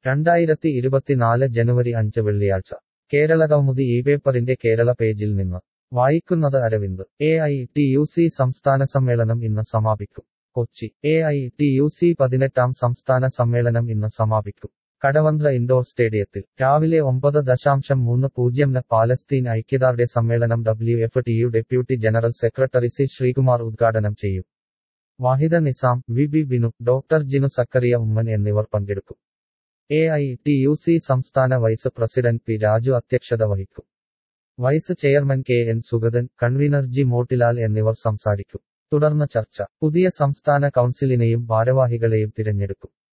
രണ്ടായിരത്തി ഇരുപത്തിനാല് ജനുവരി അഞ്ച് വെള്ളിയാഴ്ച കേരളകൗമുദി ഈ പേപ്പറിന്റെ കേരള പേജിൽ നിന്ന് വായിക്കുന്നത് Aravind A I T U C സംസ്ഥാന സമ്മേളനം ഇന്ന് സമാപിക്കും Kochi A I T U C പതിനെട്ടാം സംസ്ഥാന സമ്മേളനം ഇന്ന് സമാപിക്കും കടവന്ത്ര ഇൻഡോർ സ്റ്റേഡിയത്തിൽ രാവിലെ ഒമ്പത് ദശാംശം മൂന്ന് പൂജ്യംന് പാലസ്തീൻ ഐക്യദാർഢ്യ സമ്മേളനം W F T U deputy general secretary C Sreekumar ഉദ്ഘാടനം ചെയ്യും Vahida Nizam V B Binu doctor Jinu Zachariah Oommen എന്നിവർ പങ്കെടുക്കും A I T U C സംസ്ഥാന വൈസ് പ്രസിഡന്റ് പി രാജു അധ്യക്ഷത വഹിക്കും vice chairman K N Sugathan convener G Motilal എന്നിവർ സംസാരിക്കും തുടർന്ന് ചർച്ച പുതിയ സംസ്ഥാന കൗൺസിലിനെയും ഭാരവാഹികളെയും തിരഞ്ഞെടുക്കും